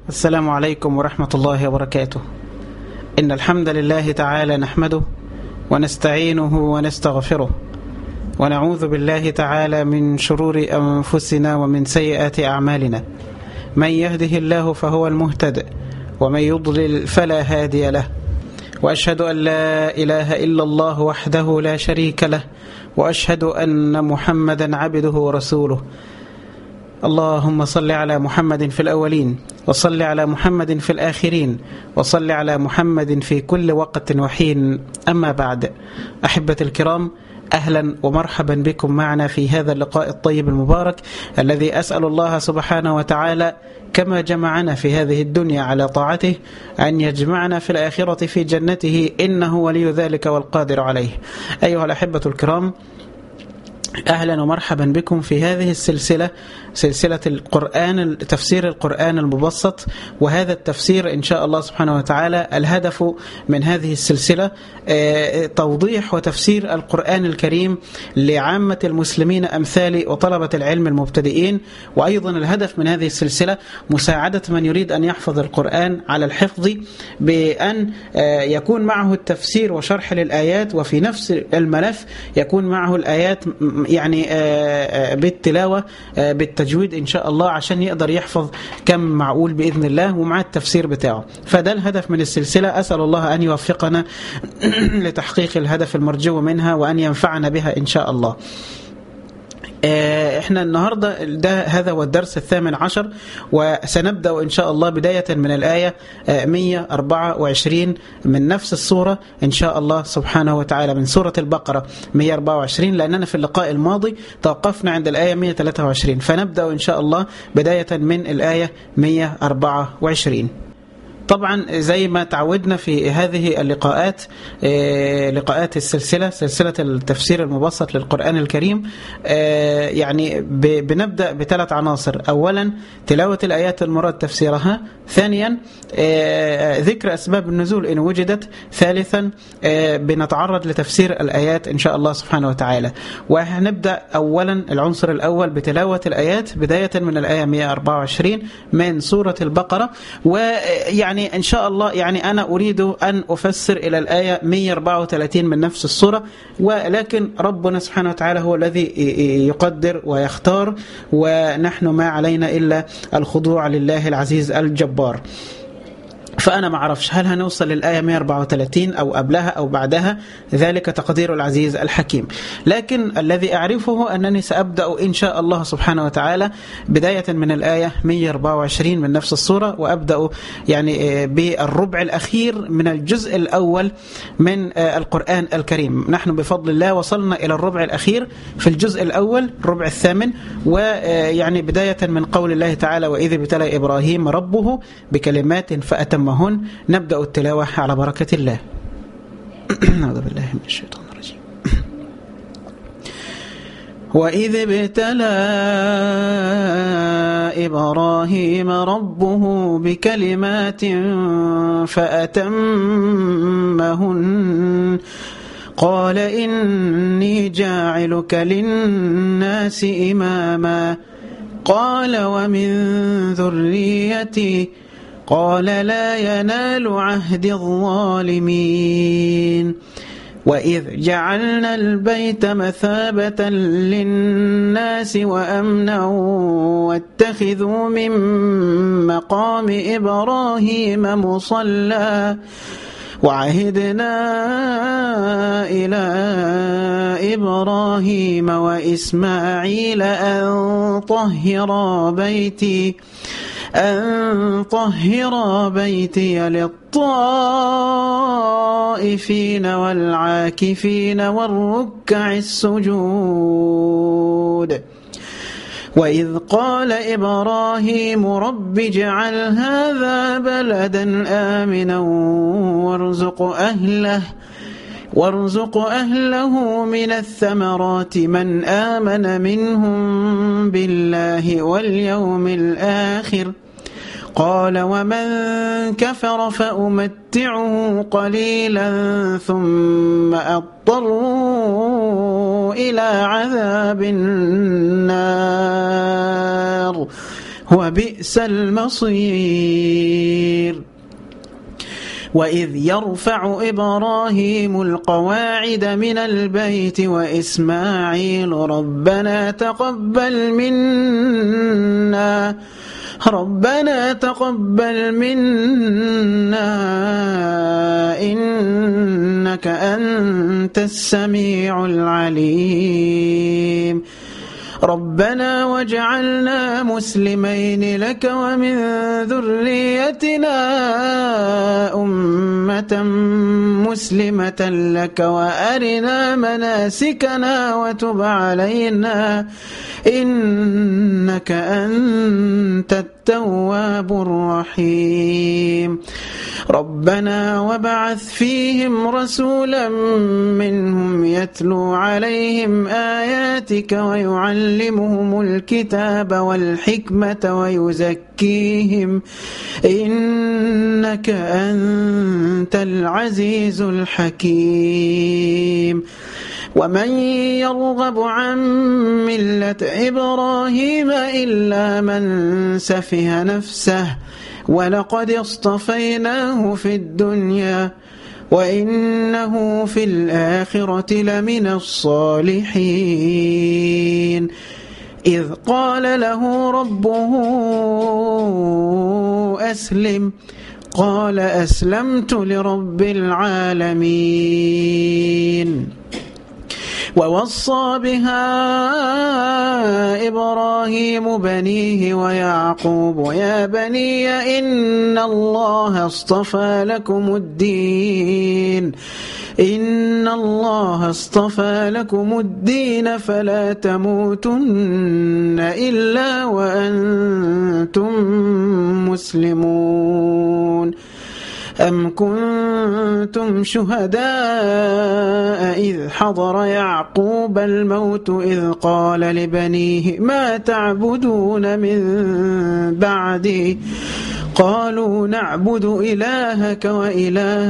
السلام عليكم ورحمة الله وبركاته إن الحمد لله تعالى نحمده ونستعينه ونستغفره ونعوذ بالله تعالى من شرور أنفسنا ومن سيئات أعمالنا من يهده الله فهو المهتد ومن يضلل فلا هادي له وأشهد أن لا إله إلا الله وحده لا شريك له وأشهد أن محمدا عبده ورسوله اللهم صل على محمد في الأولين وصل على محمد في الآخرين وصل على محمد في كل وقت وحين أما بعد أحبة الكرام أهلا ومرحبا بكم معنا في هذا اللقاء الطيب المبارك الذي أسأل الله سبحانه وتعالى كما جمعنا في هذه الدنيا على طاعته أن يجمعنا في الآخرة في جنته إنه ولي ذلك والقادر عليه أيها الأحبة الكرام أهلا ومرحبا بكم في هذه السلسلة سلسلة القرآن تفسير القرآن المبسط وهذا التفسير إن شاء الله سبحانه وتعالى الهدف من هذه السلسلة توضيح وتفسير القرآن الكريم لعامة المسلمين أمثال وطلبة العلم المبتدئين وأيضا الهدف من هذه السلسلة مساعدة من يريد أن يحفظ القرآن على الحفظ بأن يكون معه التفسير وشرح للآيات وفي نفس الملف يكون معه الآيات يعني بالتلاوة بالتجويد إن شاء الله عشان يقدر يحفظ كم معقول بإذن الله ومع التفسير بتاعه فده الهدف من السلسلة أسأل الله أن يوفقنا لتحقيق الهدف المرجو منها وأن ينفعنا بها إن شاء الله احنا النهاردة ده هذا هو الدرس الثامن عشر وسنبدأ إن شاء الله بداية من الآية 124 من نفس السورة إن شاء الله سبحانه وتعالى من سورة البقرة 124 لأننا في اللقاء الماضي توقفنا عند الآية 123 فنبدأ إن شاء الله بداية من الآية 124 طبعا زي ما تعودنا في هذه اللقاءات لقاءات السلسلة سلسلة التفسير المبسط للقرآن الكريم يعني بنبدأ بثلاث عناصر أولا تلاوة الآيات المراد تفسيرها ثانيا ذكر أسباب النزول إن وجدت ثالثا بنتعرض لتفسير الآيات إن شاء الله سبحانه وتعالى وهنبدأ أولا العنصر الأول بتلاوة الآيات بداية من الآية 124 من سورة البقرة ويعني يعني إن شاء الله يعني أنا أريد أن أفسر إلى الآية 134 من نفس السورة ولكن ربنا سبحانه وتعالى هو الذي يقدر ويختار ونحن ما علينا إلا الخضوع لله العزيز الجبار فأنا ما أعرفش هل هنوصل للآية 134 أو قبلها أو بعدها ذلك تقدير العزيز الحكيم لكن الذي أعرفه أنني سأبدأ إن شاء الله سبحانه وتعالى بداية من الآية 124 من نفس الصورة وأبدأ يعني بالربع الأخير من الجزء الأول من القرآن الكريم نحن بفضل الله وصلنا إلى الربع الأخير في الجزء الأول الربع الثامن ويعني بداية من قول الله تعالى وإذ ابتلى إبراهيم ربه بكلمات فأتم هن نبدأ التلاوة على بركة الله أعوذ بالله من الشيطان الرجيم وإذ ابتلى إبراهيم ربه بكلمات فأتمهن قال إني جاعلك للناس إماما قال ومن ذريتي قال لا ينال عهد الظالمين وإذ جعلنا البيت مثابة للناس وأمنا واتخذوا من مقام إبراهيم مصلى وعهدنا إلى إبراهيم وإسماعيل أن طهرا بيتي أن طهر بيتي للطائفين والعاكفين والركع السجود وإذ قال إبراهيم رب اجعل هذا بلدا آمنا وارزق أهله وارزق أهله من الثمرات من آمن منهم بالله واليوم الآخر قال ومن كفر فأمتعه قليلا ثم أضطره إلى عذاب النار وبئس المصير وإذ يرفع إبراهيم القواعد من البيت وإسماعيل ربنا تقبل منا ربنا تقبل منا إنك أنت السميع العليم ربنا واجعلنا مسلمين لك ومن ذريتنا أمة مسلمة لك وأرنا مناسكنا وتب علينا إنك أنت التواب الرحيم ربنا وابعث فيهم رسولا منهم يتلو عليهم آياتك ويعلمهم الكتاب والحكمة ويزكيهم إنك أنت العزيز الحكيم ومن يرغب عن ملة إبراهيم إلا من سفه نفسه ولقد اصطفيناه في الدنيا وإنه في الآخرة لمن الصالحين إذ قال له ربه أسلم قال أسلمت لرب العالمين ووصى بها إبراهيم بنيه ويعقوب يا بني إن الله اصطفى لكم الدين إن الله اصطفى لكم الدين فلا تموتن إلا وأنتم مسلمون أم كنتم شهداء إذ حضر يعقوب الموت إذ قال لبنيه ما تعبدون من بعدي قالوا نعبد إلهك وإله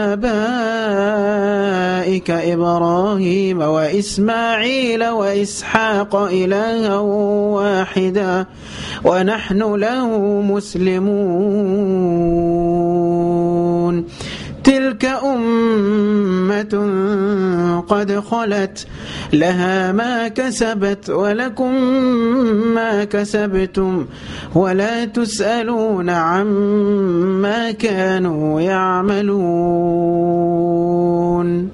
آبائك إبراهيم وإسماعيل وإسحاق إلها واحدا ونحن له مسلمون تلك أمة قد خلت لها ما كسبت ولكم ما كسبتم ولا تسألون عما كانوا يعملون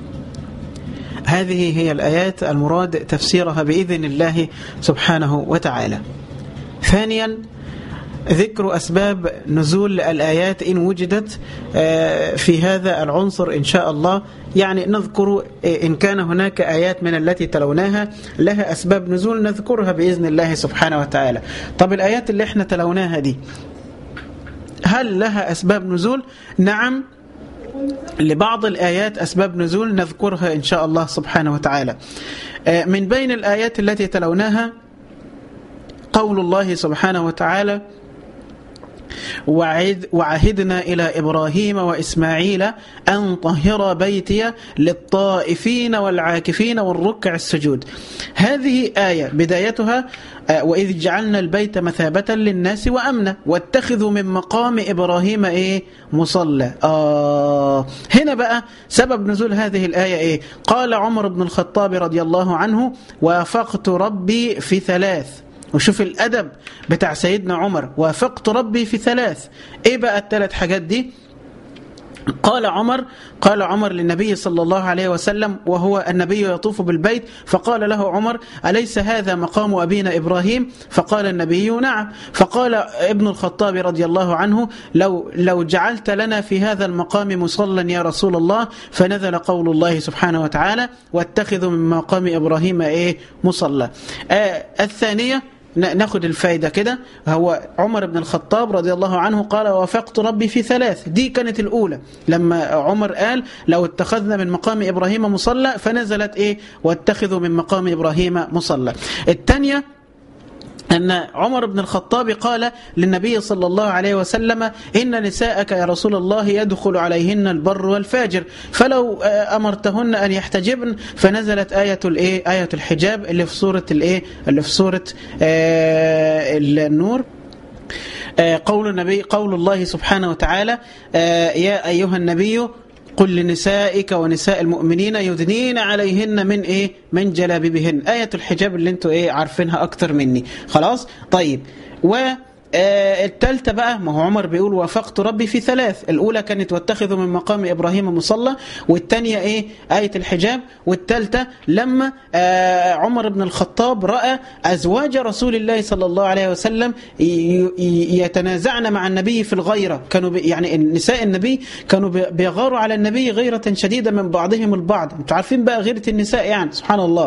هذه هي الآيات المراد تفسيرها بإذن الله سبحانه وتعالى ثانيا ذكر أسباب نزول الآيات إن وجدت في هذا العنصر إن شاء الله يعني نذكر إن كان هناك آيات من التي تلوناها لها أسباب نزول نذكرها بإذن الله سبحانه وتعالى طب الآيات اللي احنا تلوناها دي هل لها أسباب نزول؟ نعم لبعض الآيات أسباب نزول نذكرها إن شاء الله سبحانه وتعالى من بين الآيات التي تلوناها قول الله سبحانه وتعالى وعد وعهدنا إلى إبراهيم وإسماعيل أن طهر بيتي للطائفين والعاكفين والركع السجود هذه آية بدايتها وإذ جعلنا البيت مثابة للناس وأمنا واتخذوا من مقام إبراهيم إيه مصلى آه هنا بقى سبب نزول هذه الآية إيه قال عمر بن الخطاب رضي الله عنه وافقت ربي في ثلاث وشوف الأدب بتاع سيدنا عمر وافقت ربي في ثلاث ايه بقى الثلاث حاجات دي قال عمر قال عمر للنبي صلى الله عليه وسلم وهو النبي يطوف بالبيت فقال له عمر أليس هذا مقام أبينا إبراهيم فقال النبي نعم فقال ابن الخطاب رضي الله عنه لو, لو جعلت لنا في هذا المقام مصلا يا رسول الله فنزل قول الله سبحانه وتعالى واتخذوا من مقام إبراهيم إيه مصلى آه الثانية ناخد الفايدة كده هو عمر بن الخطاب رضي الله عنه قال وافقت ربي في ثلاث دي كانت الأولى لما عمر قال لو اتخذنا من مقام إبراهيم مصلى فنزلت إيه واتخذوا من مقام إبراهيم مصلى الثانية أن عمر بن الخطاب قال للنبي صلى الله عليه وسلم إن نساءك يا رسول الله يدخل عليهن البر والفاجر فلو أمرتهن أن يحتجبن فنزلت آية الإيه آية الحجاب اللي في سورة الإيه اللي في سورة آه النور قول النبي قول الله سبحانه وتعالى يا أيها النبي قل لنسائك ونساء المؤمنين يدنين عليهن من ايه من جلابيبهن آية الحجاب اللي انتوا ايه عارفينها اكتر مني خلاص طيب و آه الثالثة بقى ما هو عمر بيقول وافقت ربي في ثلاث الأولى كانت واتخذوا من مقام إبراهيم مصلى والثانية إيه آية الحجاب والثالثة لما آه عمر بن الخطاب رأى أزواج رسول الله صلى الله عليه وسلم يتنازعن مع النبي في الغيرة كانوا يعني نساء النبي كانوا بيغاروا على النبي غيرة شديدة من بعضهم البعض انتوا عارفين بقى غيرة النساء يعني سبحان الله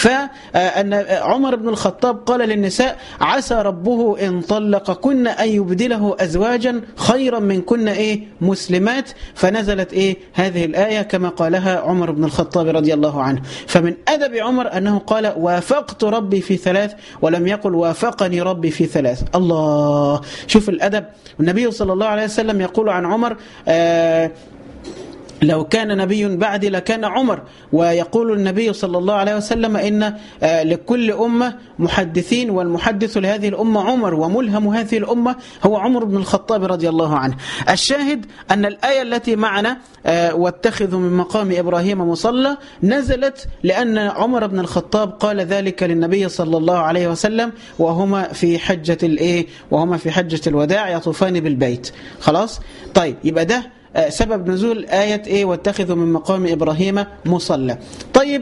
فعمر بن الخطاب قال للنساء عسى ربه إن طلق كن أن يبدله أزواجا خيرا من كن إيه مسلمات فنزلت إيه هذه الآية كما قالها عمر بن الخطاب رضي الله عنه فمن أدب عمر أنه قال وافقت ربي في ثلاث ولم يقل وافقني ربي في ثلاث الله شوف الأدب النبي صلى الله عليه وسلم يقول عن عمر آه لو كان نبي بعدي لكان عمر ويقول النبي صلى الله عليه وسلم إن لكل أمة محدثين والمحدث لهذه الأمة عمر وملهم هذه الأمة هو عمر بن الخطاب رضي الله عنه الشاهد أن الآية التي معنا واتخذوا من مقام إبراهيم مصلى نزلت لأن عمر بن الخطاب قال ذلك للنبي صلى الله عليه وسلم وهما في حجة الإيه وهما في حجة الوداع يطوفان بالبيت خلاص طيب يبقى ده سبب نزول آية إيه واتخذوا من مقام إبراهيم مصلى طيب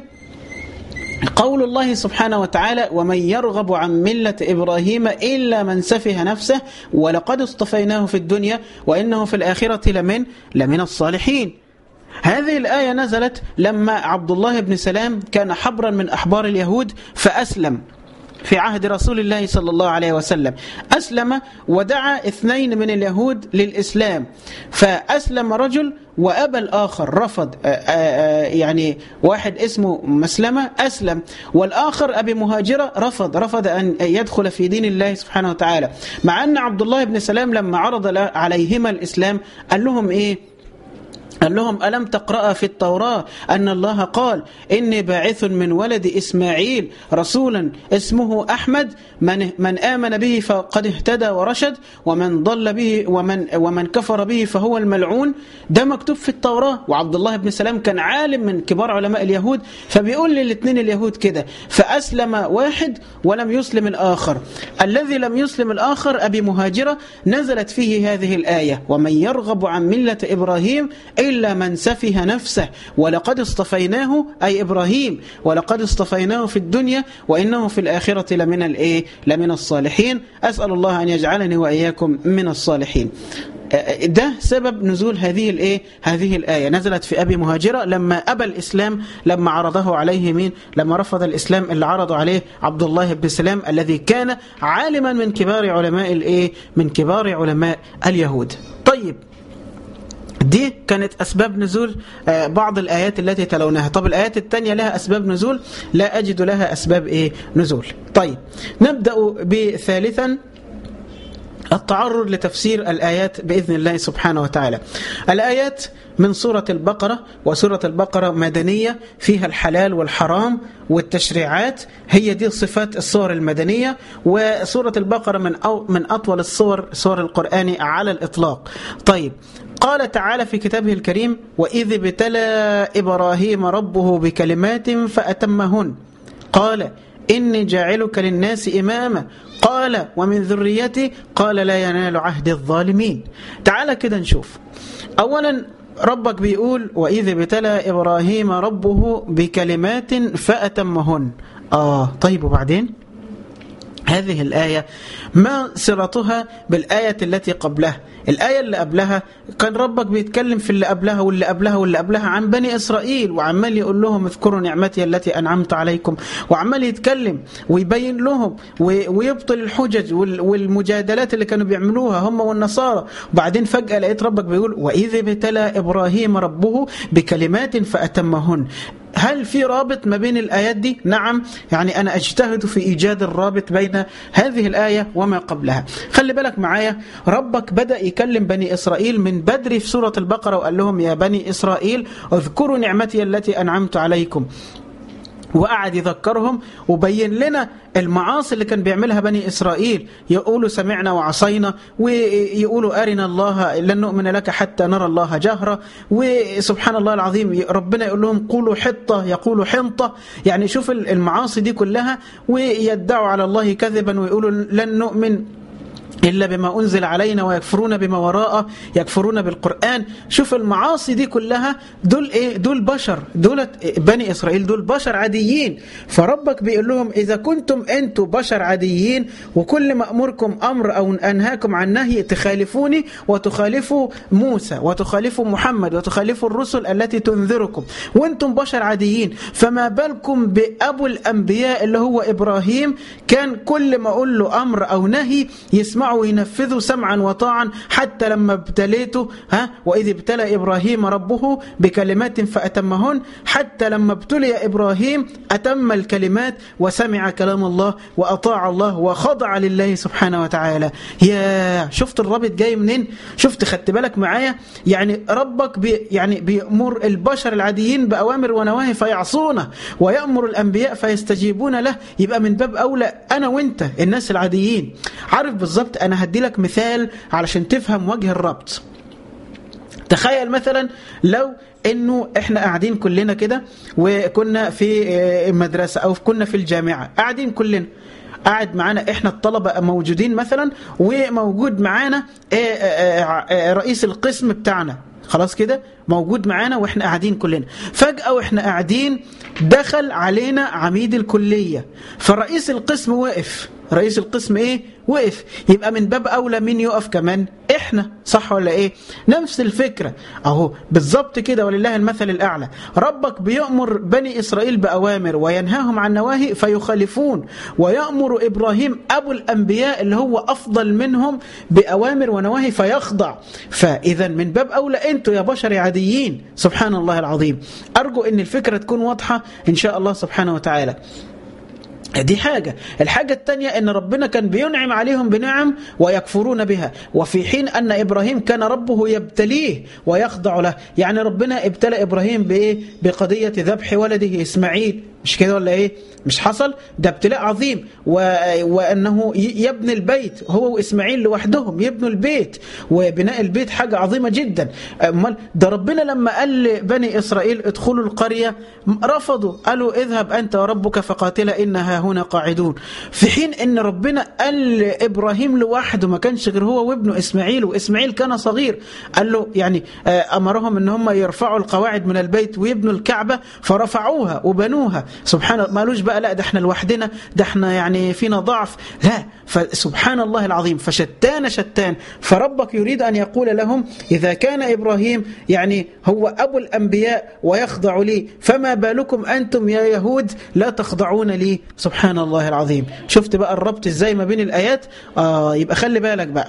قول الله سبحانه وتعالى ومن يرغب عن ملة إبراهيم إلا من سفه نفسه ولقد اصطفيناه في الدنيا وإنه في الآخرة لمن لمن الصالحين هذه الآية نزلت لما عبد الله بن سلام كان حبرا من أحبار اليهود فأسلم في عهد رسول الله صلى الله عليه وسلم أسلم ودعا اثنين من اليهود للإسلام فأسلم رجل وأبى الآخر رفض يعني واحد اسمه مسلمة أسلم والآخر أبي مهاجرة رفض رفض أن يدخل في دين الله سبحانه وتعالى مع أن عبد الله بن سلام لما عرض عليهما الإسلام قال لهم إيه قال لهم ألم تقرأ في التوراة أن الله قال إني باعث من ولد إسماعيل رسولا اسمه أحمد من, من آمن به فقد اهتدى ورشد ومن ضل به ومن, ومن كفر به فهو الملعون ده مكتوب في التوراة وعبد الله بن سلام كان عالم من كبار علماء اليهود فبيقول للاثنين اليهود كده فأسلم واحد ولم يسلم الآخر الذي لم يسلم الآخر أبي مهاجرة نزلت فيه هذه الآية ومن يرغب عن ملة إبراهيم إلا من سفه نفسه ولقد اصطفيناه أي إبراهيم ولقد اصطفيناه في الدنيا وإنه في الآخرة لمن الإيه لمن الصالحين أسأل الله أن يجعلني وإياكم من الصالحين ده سبب نزول هذه الايه هذه الايه نزلت في ابي مهاجره لما ابى الاسلام لما عرضه عليه مين لما رفض الاسلام اللي عرضه عليه عبد الله بن سلام الذي كان عالما من كبار علماء الايه من كبار علماء اليهود طيب دي كانت أسباب نزول بعض الآيات التي تلوناها طب الآيات الثانية لها أسباب نزول لا أجد لها أسباب إيه نزول طيب نبدأ بثالثا التعرض لتفسير الآيات بإذن الله سبحانه وتعالى الآيات من سورة البقرة وسورة البقرة مدنية فيها الحلال والحرام والتشريعات هي دي صفات الصور المدنية وسورة البقرة من أو من أطول الصور صور القرآن على الإطلاق طيب قال تعالى في كتابه الكريم وإذ ابتلى إبراهيم ربه بكلمات فأتمهن قال إني جاعلك للناس إماما قال ومن ذريتي قال لا ينال عهد الظالمين تعالى كده نشوف أولا ربك بيقول وإذ ابتلى إبراهيم ربه بكلمات فأتمهن آه طيب وبعدين هذه الآية ما صلتها بالآية التي قبلها الآية اللي قبلها كان ربك بيتكلم في اللي قبلها واللي قبلها واللي قبلها عن بني إسرائيل وعمال يقول لهم اذكروا نعمتي التي أنعمت عليكم وعمال يتكلم ويبين لهم ويبطل الحجج والمجادلات اللي كانوا بيعملوها هم والنصارى وبعدين فجأة لقيت ربك بيقول وإذ ابتلى إبراهيم ربه بكلمات فأتمهن هل في رابط ما بين الآيات دي؟ نعم يعني أنا أجتهد في إيجاد الرابط بين هذه الآية وما قبلها خلي بالك معايا ربك بدأ يكلم بني إسرائيل من بدري في سورة البقرة وقال لهم يا بني إسرائيل اذكروا نعمتي التي أنعمت عليكم وقعد يذكرهم وبين لنا المعاصي اللي كان بيعملها بني إسرائيل يقولوا سمعنا وعصينا ويقولوا أرنا الله لن نؤمن لك حتى نرى الله جهرة وسبحان الله العظيم ربنا يقول لهم قولوا حطة يقولوا حنطة يعني شوف المعاصي دي كلها ويدعوا على الله كذبا ويقولوا لن نؤمن إلا بما أنزل علينا ويكفرون بما وراءه يكفرون بالقرآن شوف المعاصي دي كلها دول إيه دول بشر دول بني إسرائيل دول بشر عاديين فربك بيقول لهم إذا كنتم أنتم بشر عاديين وكل ما أمركم أمر أو أنهاكم عن نهي تخالفوني وتخالفوا موسى وتخالفوا محمد وتخالفوا الرسل التي تنذركم وأنتم بشر عاديين فما بالكم بأبو الأنبياء اللي هو إبراهيم كان كل ما أقول له أمر أو نهي يسمع يسمعوا وينفذوا سمعا وطاعا حتى لما ابتليته ها وإذ ابتلى إبراهيم ربه بكلمات فأتمهن حتى لما ابتلي إبراهيم أتم الكلمات وسمع كلام الله وأطاع الله وخضع لله سبحانه وتعالى يا شفت الرابط جاي منين شفت خدت بالك معايا يعني ربك بي يعني بيأمر البشر العاديين بأوامر ونواهي فيعصونه ويأمر الأنبياء فيستجيبون له يبقى من باب أولى أنا وإنت الناس العاديين عارف بالظبط أنا هدي لك مثال علشان تفهم وجه الربط تخيل مثلا لو انه احنا قاعدين كلنا كده وكنا في مدرسة او كنا في الجامعة قاعدين كلنا قاعد معانا احنا الطلبة موجودين مثلا وموجود معانا رئيس القسم بتاعنا خلاص كده موجود معانا واحنا قاعدين كلنا فجأة واحنا قاعدين دخل علينا عميد الكلية فرئيس القسم وقف رئيس القسم ايه وقف يبقى من باب اولى مين يقف كمان احنا صح ولا ايه نفس الفكرة اهو بالظبط كده ولله المثل الاعلى ربك بيأمر بني اسرائيل باوامر وينهاهم عن نواهي فيخالفون ويأمر ابراهيم ابو الانبياء اللي هو افضل منهم باوامر ونواهي فيخضع فاذا من باب اولى انتوا يا بشر عاديين سبحان الله العظيم ارجو ان الفكرة تكون واضحة ان شاء الله سبحانه وتعالى دي حاجة الحاجة الثانية ان ربنا كان بينعم عليهم بنعم ويكفرون بها وفي حين ان ابراهيم كان ربه يبتليه ويخضع له يعني ربنا ابتلى ابراهيم بايه بقضية ذبح ولده اسماعيل مش كده ولا ايه مش حصل ده ابتلاء عظيم و... وانه يبني البيت هو واسماعيل لوحدهم يبنوا البيت وبناء البيت حاجة عظيمة جدا امال ده ربنا لما قال لبني اسرائيل ادخلوا القرية رفضوا قالوا اذهب انت وربك فقاتلا انها هنا قاعدون في حين ان ربنا قال لابراهيم لوحده ما كانش غير هو وابنه اسماعيل واسماعيل كان صغير قال له يعني امرهم ان هم يرفعوا القواعد من البيت ويبنوا الكعبة فرفعوها وبنوها سبحان الله مالوش بقى لا ده احنا لوحدنا ده احنا يعني فينا ضعف لا فسبحان الله العظيم فشتان شتان فربك يريد أن يقول لهم إذا كان إبراهيم يعني هو أبو الأنبياء ويخضع لي فما بالكم أنتم يا يهود لا تخضعون لي سبحان الله العظيم شفت بقى الربط ازاي ما بين الآيات آه يبقى خلي بالك بقى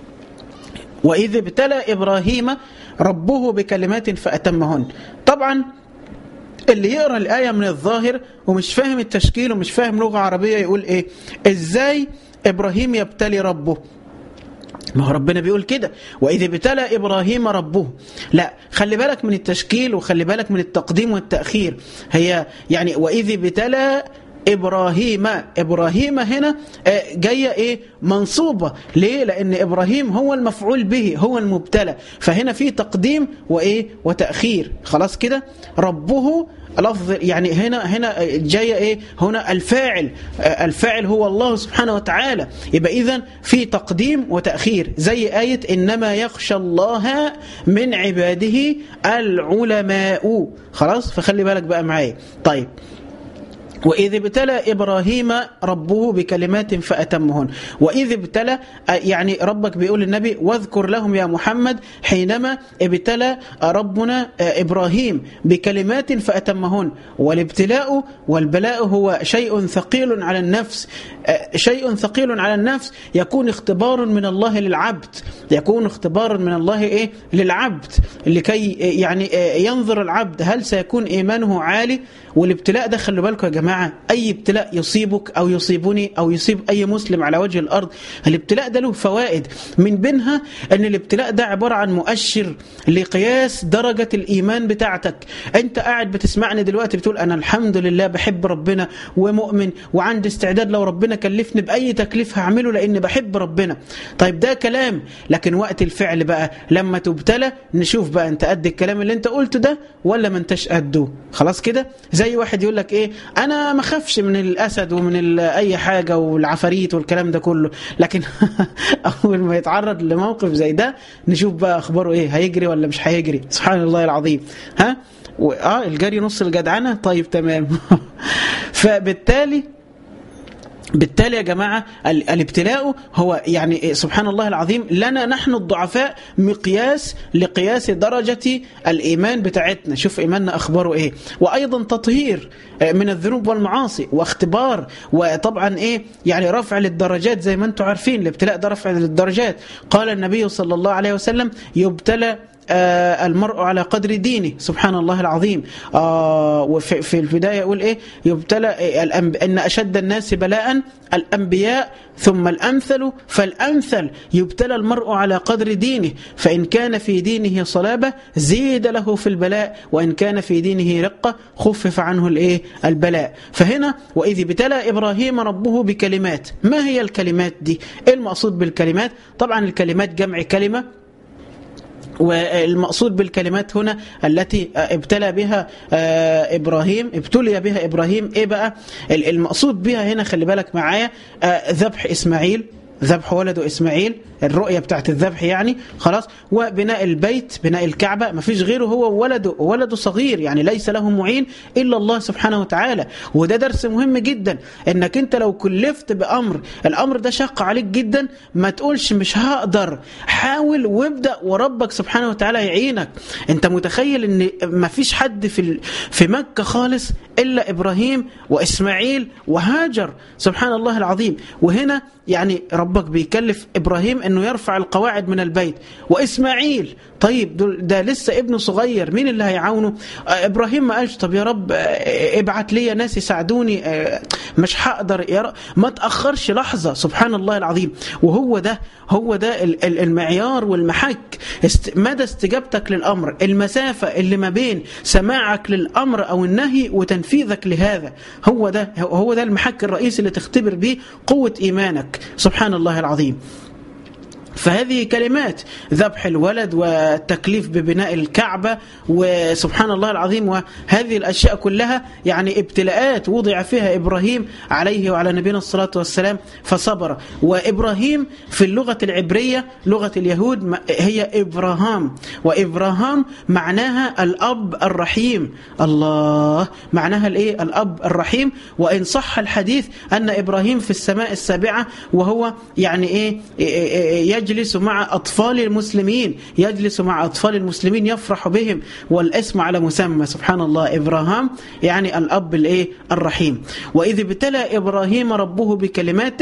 وإذ ابتلى إبراهيم ربه بكلمات فأتمهن طبعا اللي يقرأ الآية من الظاهر ومش فاهم التشكيل ومش فاهم لغة عربية يقول إيه إزاي إبراهيم يبتلي ربه ما هو ربنا بيقول كده وإذ ابتلى إبراهيم ربه لا خلي بالك من التشكيل وخلي بالك من التقديم والتأخير هي يعني وإذ ابتلى إبراهيم إبراهيم هنا جاية إيه منصوبة ليه لأن إبراهيم هو المفعول به هو المبتلى فهنا في تقديم وإيه وتأخير خلاص كده ربه لفظ يعني هنا هنا جايه ايه هنا الفاعل الفاعل هو الله سبحانه وتعالى يبقى اذا في تقديم وتاخير زي ايه انما يخشى الله من عباده العلماء خلاص فخلي بالك بقى معايا طيب وإذ ابتلى إبراهيم ربه بكلمات فأتمهن وإذ ابتلى يعني ربك بيقول للنبي واذكر لهم يا محمد حينما ابتلى ربنا إبراهيم بكلمات فأتمهن والابتلاء والبلاء هو شيء ثقيل على النفس شيء ثقيل على النفس يكون اختبار من الله للعبد يكون اختبار من الله ايه للعبد لكي يعني ينظر العبد هل سيكون ايمانه عالي والابتلاء ده خلوا بالكم يا جماعه اي ابتلاء يصيبك او يصيبني او يصيب اي مسلم على وجه الارض الابتلاء ده له فوائد من بينها ان الابتلاء ده عباره عن مؤشر لقياس درجه الايمان بتاعتك انت قاعد بتسمعني دلوقتي بتقول انا الحمد لله بحب ربنا ومؤمن وعندي استعداد لو ربنا كلفني باي تكليف هعمله لاني بحب ربنا طيب ده كلام لكن وقت الفعل بقى لما تبتلى نشوف بقى انت قد الكلام اللي انت قلته ده ولا ما انتش قده خلاص كده زي واحد يقول لك ايه انا ما خافش من الاسد ومن اي حاجه والعفاريت والكلام ده كله لكن اول ما يتعرض لموقف زي ده نشوف بقى اخباره ايه هيجري ولا مش هيجري سبحان الله العظيم ها اه الجري نص الجدعنه طيب تمام فبالتالي بالتالي يا جماعة الابتلاء هو يعني سبحان الله العظيم لنا نحن الضعفاء مقياس لقياس درجة الإيمان بتاعتنا شوف إيماننا أخباره إيه وأيضا تطهير من الذنوب والمعاصي واختبار وطبعا إيه يعني رفع للدرجات زي ما أنتم عارفين الابتلاء ده رفع للدرجات قال النبي صلى الله عليه وسلم يبتلى آه المرء على قدر دينه سبحان الله العظيم آه وفي في البداية يقول إيه يبتلى إن أشد الناس بلاء الأنبياء ثم الأمثل فالأمثل يبتلى المرء على قدر دينه فإن كان في دينه صلابة زيد له في البلاء وإن كان في دينه رقة خفف عنه الإيه البلاء فهنا وإذ ابتلى إبراهيم ربه بكلمات ما هي الكلمات دي إيه المقصود بالكلمات طبعا الكلمات جمع كلمة والمقصود بالكلمات هنا التي ابتلى بها ابراهيم ابتلي بها ابراهيم ايه بقى المقصود بها هنا خلي بالك معايا ذبح اسماعيل ذبح ولده اسماعيل الرؤيه بتاعت الذبح يعني خلاص وبناء البيت بناء الكعبه ما فيش غيره هو وولده ولده صغير يعني ليس له معين الا الله سبحانه وتعالى وده درس مهم جدا انك انت لو كلفت بامر الامر ده شق عليك جدا ما تقولش مش هقدر حاول وابدا وربك سبحانه وتعالى يعينك انت متخيل ان ما فيش حد في في مكه خالص الا ابراهيم واسماعيل وهاجر سبحان الله العظيم وهنا يعني ربك بيكلف ابراهيم انه يرفع القواعد من البيت واسماعيل طيب ده لسه ابنه صغير مين اللي هيعاونه ابراهيم ما قالش طب يا رب ابعت لي ناس يساعدوني مش هقدر يا رب ما تاخرش لحظه سبحان الله العظيم وهو ده هو ده المعيار والمحك مدى استجابتك للامر المسافه اللي ما بين سماعك للامر او النهي وتنفيذك لهذا هو ده هو ده المحك الرئيسي اللي تختبر به قوه ايمانك سبحان الله العظيم فهذه كلمات ذبح الولد والتكليف ببناء الكعبة وسبحان الله العظيم وهذه الأشياء كلها يعني ابتلاءات وضع فيها إبراهيم عليه وعلى نبينا الصلاة والسلام فصبر وإبراهيم في اللغة العبرية لغة اليهود هي إبراهام وإبراهام معناها الأب الرحيم الله معناها الإيه الأب الرحيم وإن صح الحديث أن إبراهيم في السماء السابعة وهو يعني إيه يجلس مع أطفال المسلمين يجلس مع أطفال المسلمين يفرح بهم والاسم على مسمى سبحان الله إبراهام يعني الأب الإيه الرحيم وإذ ابتلى إبراهيم ربه بكلمات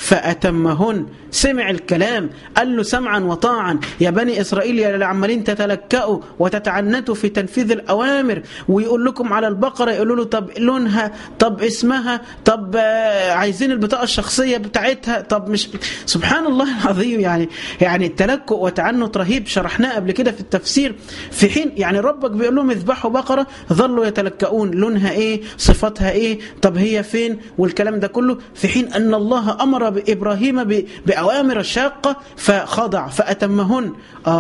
فأتمهن سمع الكلام قال له سمعا وطاعا يا بني إسرائيل يا اللي عمالين تتلكأوا وتتعنتوا في تنفيذ الأوامر ويقول لكم على البقرة يقولوا له طب لونها طب اسمها طب عايزين البطاقة الشخصية بتاعتها طب مش سبحان الله العظيم يعني يعني التلكؤ وتعنت رهيب شرحناه قبل كده في التفسير في حين يعني ربك بيقول لهم اذبحوا بقرة ظلوا يتلكؤون لونها ايه صفاتها ايه طب هي فين والكلام ده كله في حين أن الله أمر بإبراهيم بأوامر شاقة فخضع فأتمهن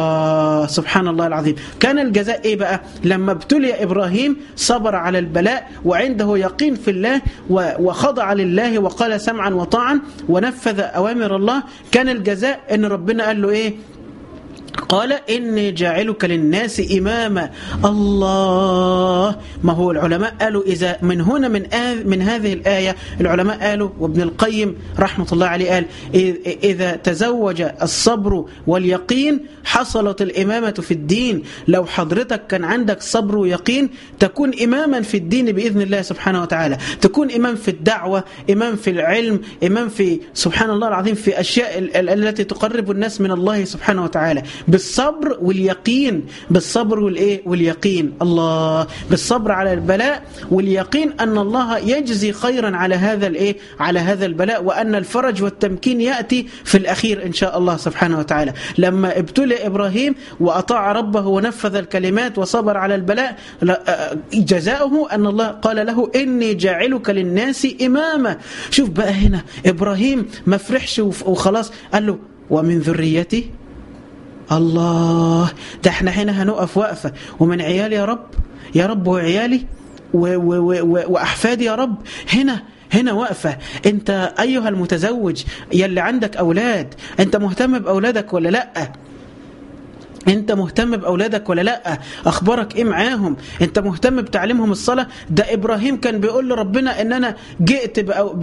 آه سبحان الله العظيم كان الجزاء ايه بقى لما ابتلي إبراهيم صبر على البلاء وعنده يقين في الله وخضع لله وقال سمعا وطاعا ونفذ أوامر الله كان الجزاء ان ربنا قال له ايه قال إني جاعلك للناس إماما الله ما هو العلماء قالوا إذا من هنا من آه من هذه الآية العلماء قالوا وابن القيم رحمة الله عليه قال إذا تزوج الصبر واليقين حصلت الإمامة في الدين لو حضرتك كان عندك صبر ويقين تكون إماما في الدين بإذن الله سبحانه وتعالى تكون إمام في الدعوة إمام في العلم إمام في سبحان الله العظيم في أشياء التي تقرب الناس من الله سبحانه وتعالى بالصبر واليقين بالصبر والإيه واليقين الله بالصبر على البلاء واليقين أن الله يجزي خيرا على هذا الإيه على هذا البلاء وأن الفرج والتمكين يأتي في الأخير إن شاء الله سبحانه وتعالى لما ابتلى إبراهيم وأطاع ربه ونفذ الكلمات وصبر على البلاء جزاؤه أن الله قال له إني جاعلك للناس إماما شوف بقى هنا إبراهيم ما فرحش وخلاص قال له ومن ذريتي الله ده احنا هنا هنقف وقفة ومن عيالي يا رب يا رب وعيالي وأحفادي يا رب هنا هنا واقفة انت ايها المتزوج يلي عندك اولاد انت مهتم باولادك ولا لأ انت مهتم باولادك ولا لا اخبارك ايه معاهم انت مهتم بتعليمهم الصلاه ده ابراهيم كان بيقول لربنا ان انا جئت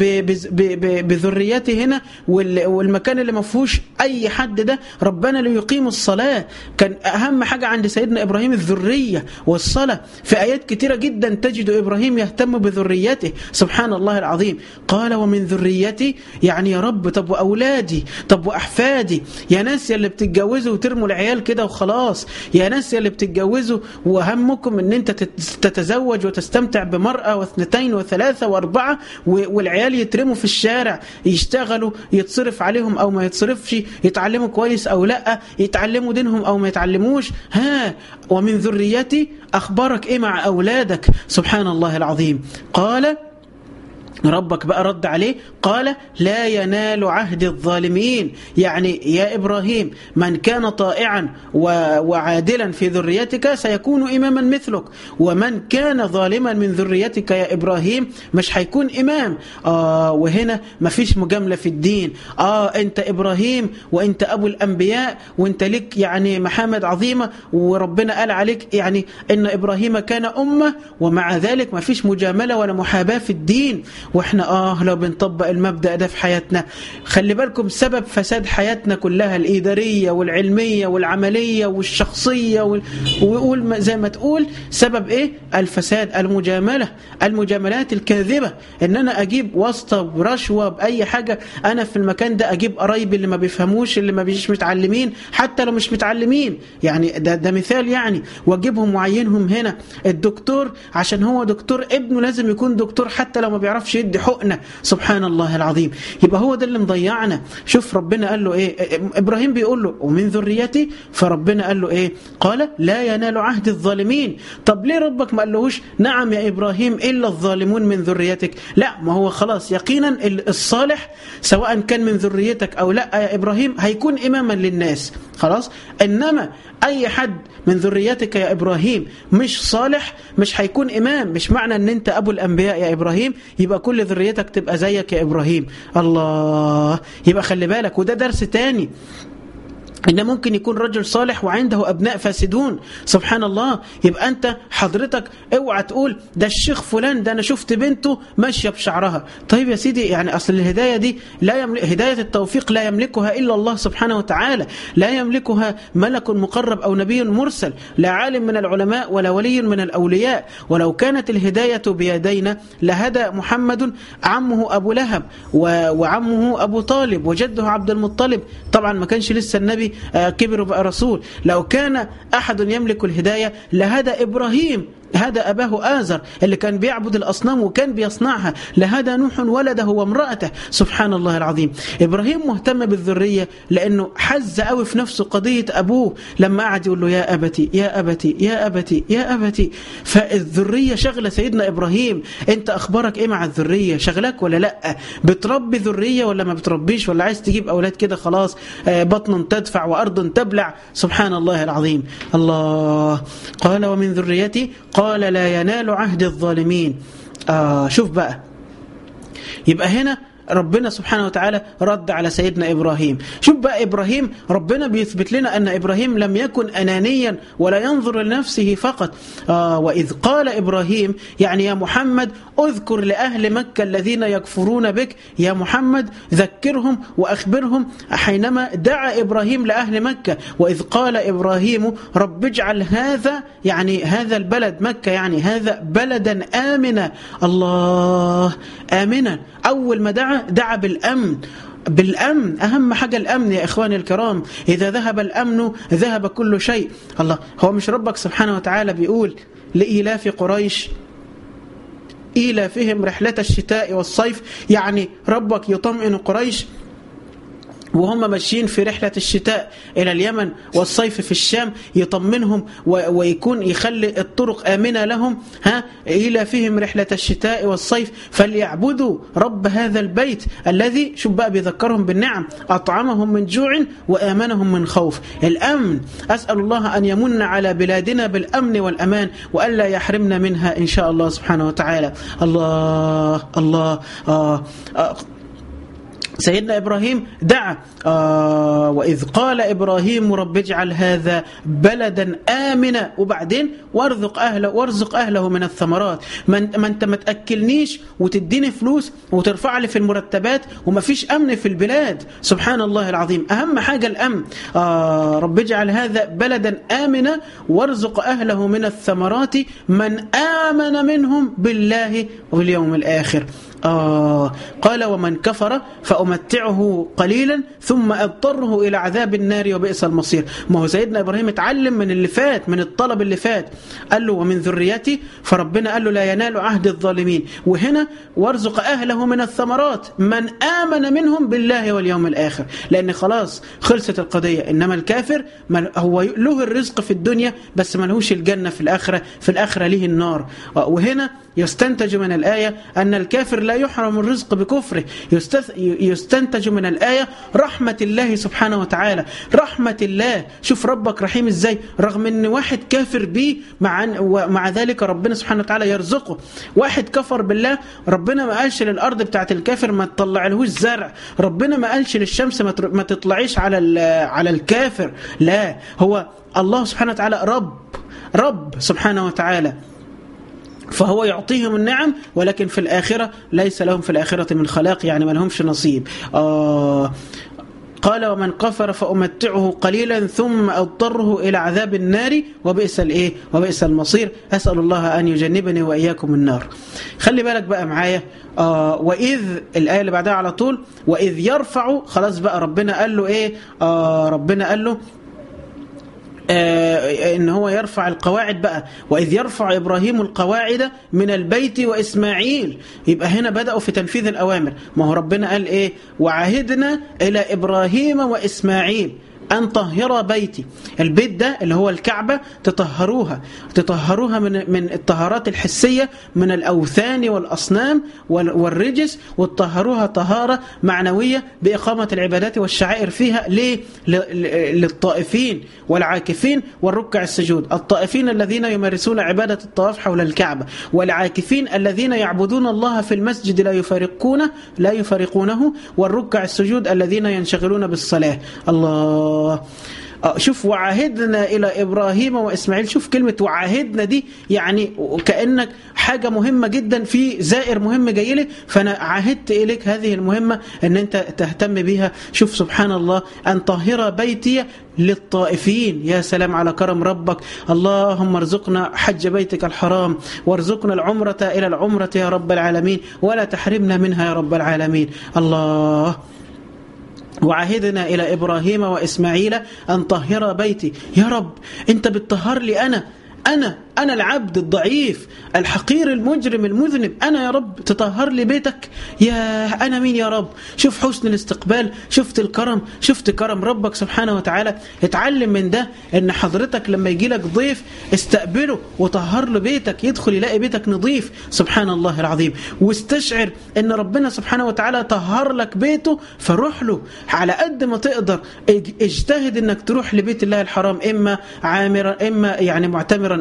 بذريتي هنا والمكان اللي ما فيهوش اي حد ده ربنا ليقيم الصلاه كان اهم حاجه عند سيدنا ابراهيم الذريه والصلاه في ايات كتيره جدا تجد ابراهيم يهتم بذريته سبحان الله العظيم قال ومن ذريتي يعني يا رب طب واولادي طب واحفادي يا ناس يا اللي بتتجوزوا وترموا العيال كده وخلاص يا ناس يا اللي بتتجوزوا وهمكم ان انت تتزوج وتستمتع بمرأة واثنتين وثلاثة واربعة والعيال يترموا في الشارع يشتغلوا يتصرف عليهم او ما يتصرفش يتعلموا كويس او لا يتعلموا دينهم او ما يتعلموش ها ومن ذريتي اخبارك ايه مع اولادك سبحان الله العظيم قال ربك بقى رد عليه قال لا ينال عهد الظالمين يعني يا إبراهيم من كان طائعا وعادلا في ذريتك سيكون إماما مثلك ومن كان ظالما من ذريتك يا إبراهيم مش هيكون إمام آه وهنا ما فيش مجاملة في الدين آه أنت إبراهيم وأنت أبو الأنبياء وأنت لك يعني محامد عظيمة وربنا قال عليك يعني إن إبراهيم كان أمة ومع ذلك ما فيش مجاملة ولا محاباة في الدين واحنا اه لو بنطبق المبدأ ده في حياتنا خلي بالكم سبب فساد حياتنا كلها الإدارية والعلمية والعملية والشخصية وال... ويقول زي ما تقول سبب ايه الفساد المجاملة المجاملات الكاذبة ان انا اجيب واسطة برشوة بأي حاجة انا في المكان ده اجيب قرايبي اللي ما بيفهموش اللي ما بيش متعلمين حتى لو مش متعلمين يعني ده, ده مثال يعني واجيبهم وعينهم هنا الدكتور عشان هو دكتور ابنه لازم يكون دكتور حتى لو ما بيعرفش يدي حقنة سبحان الله العظيم يبقى هو ده اللي مضيعنا شوف ربنا قال له ايه ابراهيم بيقول له ومن ذريتي فربنا قال له ايه قال لا ينال عهد الظالمين طب ليه ربك ما قالهوش نعم يا ابراهيم الا الظالمون من ذريتك لا ما هو خلاص يقينا الصالح سواء كان من ذريتك او لا يا ابراهيم هيكون اماما للناس خلاص انما اي حد من ذريتك يا ابراهيم مش صالح مش هيكون امام مش معنى ان انت ابو الانبياء يا ابراهيم يبقى كل ذريتك تبقى زيك يا ابراهيم الله يبقى خلي بالك وده درس تاني إن ممكن يكون رجل صالح وعنده أبناء فاسدون سبحان الله يبقى أنت حضرتك اوعى تقول ده الشيخ فلان ده أنا شفت بنته ماشية بشعرها طيب يا سيدي يعني أصل الهداية دي لا يملك هداية التوفيق لا يملكها إلا الله سبحانه وتعالى لا يملكها ملك مقرب أو نبي مرسل لا عالم من العلماء ولا ولي من الأولياء ولو كانت الهداية بيدينا لهدى محمد عمه أبو لهب وعمه أبو طالب وجده عبد المطلب طبعا ما كانش لسه النبي كبر وبقى رسول لو كان أحد يملك الهداية لهدى إبراهيم هذا أباه آزر اللي كان بيعبد الأصنام وكان بيصنعها لهذا نوح ولده وامرأته سبحان الله العظيم إبراهيم مهتم بالذرية لأنه حز قوي في نفسه قضية أبوه لما قعد يقول له يا أبتي يا أبتي يا أبتي يا أبتي فالذرية شغلة سيدنا إبراهيم أنت أخبارك إيه مع الذرية شغلك ولا لا بتربي ذرية ولا ما بتربيش ولا عايز تجيب أولاد كده خلاص بطن تدفع وأرض تبلع سبحان الله العظيم الله قال ومن ذريتي قال لا ينال عهد الظالمين آه شوف بقى يبقى هنا ربنا سبحانه وتعالى رد على سيدنا إبراهيم شوف بقى إبراهيم ربنا بيثبت لنا أن إبراهيم لم يكن أنانيا ولا ينظر لنفسه فقط آه وإذ قال إبراهيم يعني يا محمد اذكر لأهل مكة الذين يكفرون بك يا محمد ذكرهم وأخبرهم حينما دعا إبراهيم لأهل مكة وإذ قال إبراهيم رب اجعل هذا يعني هذا البلد مكة يعني هذا بلدا آمنا الله آمنا أول ما دعا دعا بالأمن بالأمن أهم حاجة الأمن يا إخواني الكرام إذا ذهب الأمن ذهب كل شيء الله هو مش ربك سبحانه وتعالى بيقول لإيلاف قريش إيلافهم رحلة الشتاء والصيف يعني ربك يطمئن قريش وهم ماشيين في رحلة الشتاء إلى اليمن والصيف في الشام يطمنهم ويكون يخلي الطرق آمنة لهم ها إلى فيهم رحلة الشتاء والصيف فليعبدوا رب هذا البيت الذي شوف بقى بيذكرهم بالنعم أطعمهم من جوع وآمنهم من خوف الأمن أسأل الله أن يمن على بلادنا بالأمن والأمان وألا يحرمنا منها إن شاء الله سبحانه وتعالى الله الله آه آه سيدنا إبراهيم دعا آه وإذ قال إبراهيم رب اجعل هذا بلدا آمنا وبعدين وارزق أهله وارزق أهله من الثمرات ما ما أنت ما تأكلنيش وتديني فلوس وترفع لي في المرتبات وما فيش أمن في البلاد سبحان الله العظيم أهم حاجة الأمن آه رب اجعل هذا بلدا آمنا وارزق أهله من الثمرات من آمن منهم بالله واليوم الآخر آه قال ومن كفر فأمتعه قليلا ثم أضطره إلى عذاب النار وبئس المصير ما هو سيدنا إبراهيم اتعلم من اللي فات من الطلب اللي فات قال له ومن ذريتي فربنا قال له لا ينال عهد الظالمين وهنا وارزق أهله من الثمرات من آمن منهم بالله واليوم الآخر لأن خلاص خلصت القضية إنما الكافر هو له الرزق في الدنيا بس ما لهوش الجنة في الآخرة في الآخرة له النار وهنا يستنتج من الآية أن الكافر لا يحرم الرزق بكفره يستنتج من الآية رحمة الله سبحانه وتعالى رحمة الله شوف ربك رحيم إزاي رغم أن واحد كافر به مع, ومع ذلك ربنا سبحانه وتعالى يرزقه واحد كفر بالله ربنا ما قالش للأرض بتاعت الكافر ما تطلع لهوش زرع ربنا ما قالش للشمس ما تطلعيش على على الكافر لا هو الله سبحانه وتعالى رب رب سبحانه وتعالى فهو يعطيهم النعم ولكن في الآخرة ليس لهم في الآخرة من خلاق يعني ما لهمش نصيب آه قال ومن كفر فأمتعه قليلا ثم أضطره إلى عذاب النار وبئس الإيه وبئس المصير أسأل الله أن يجنبني وإياكم النار خلي بالك بقى معايا آه وإذ الآية اللي بعدها على طول وإذ يرفع خلاص بقى ربنا قال له إيه آه ربنا قال له آه ان هو يرفع القواعد بقى واذ يرفع ابراهيم القواعد من البيت واسماعيل يبقى هنا بداوا في تنفيذ الاوامر ما هو ربنا قال ايه وعهدنا الى ابراهيم واسماعيل أن طهر بيتي البيت ده اللي هو الكعبة تطهروها تطهروها من من الطهارات الحسية من الأوثان والأصنام والرجس وتطهروها طهارة معنوية بإقامة العبادات والشعائر فيها ليه؟ للطائفين والعاكفين والركع السجود الطائفين الذين يمارسون عبادة الطواف حول الكعبة والعاكفين الذين يعبدون الله في المسجد لا يفارقونه لا يفارقونه والركع السجود الذين ينشغلون بالصلاة الله الله شوف وعاهدنا إلى إبراهيم وإسماعيل شوف كلمة وعاهدنا دي يعني كأنك حاجة مهمة جدا في زائر مهم جاي لك فأنا عاهدت إليك هذه المهمة أن أنت تهتم بها شوف سبحان الله أن طهر بيتي للطائفين يا سلام على كرم ربك اللهم ارزقنا حج بيتك الحرام وارزقنا العمرة إلى العمرة يا رب العالمين ولا تحرمنا منها يا رب العالمين الله وعهدنا إلى إبراهيم وإسماعيل أن طهر بيتي يا رب أنت بتطهر لي أنا أنا أنا العبد الضعيف الحقير المجرم المذنب أنا يا رب تطهر لي بيتك يا أنا مين يا رب شوف حسن الاستقبال شفت الكرم شفت كرم ربك سبحانه وتعالى اتعلم من ده ان حضرتك لما يجي لك ضيف استقبله وطهر له بيتك يدخل يلاقي بيتك نظيف سبحان الله العظيم واستشعر ان ربنا سبحانه وتعالى طهر لك بيته فروح له على قد ما تقدر اجتهد انك تروح لبيت الله الحرام اما عامرا اما يعني معتمرا او حاجا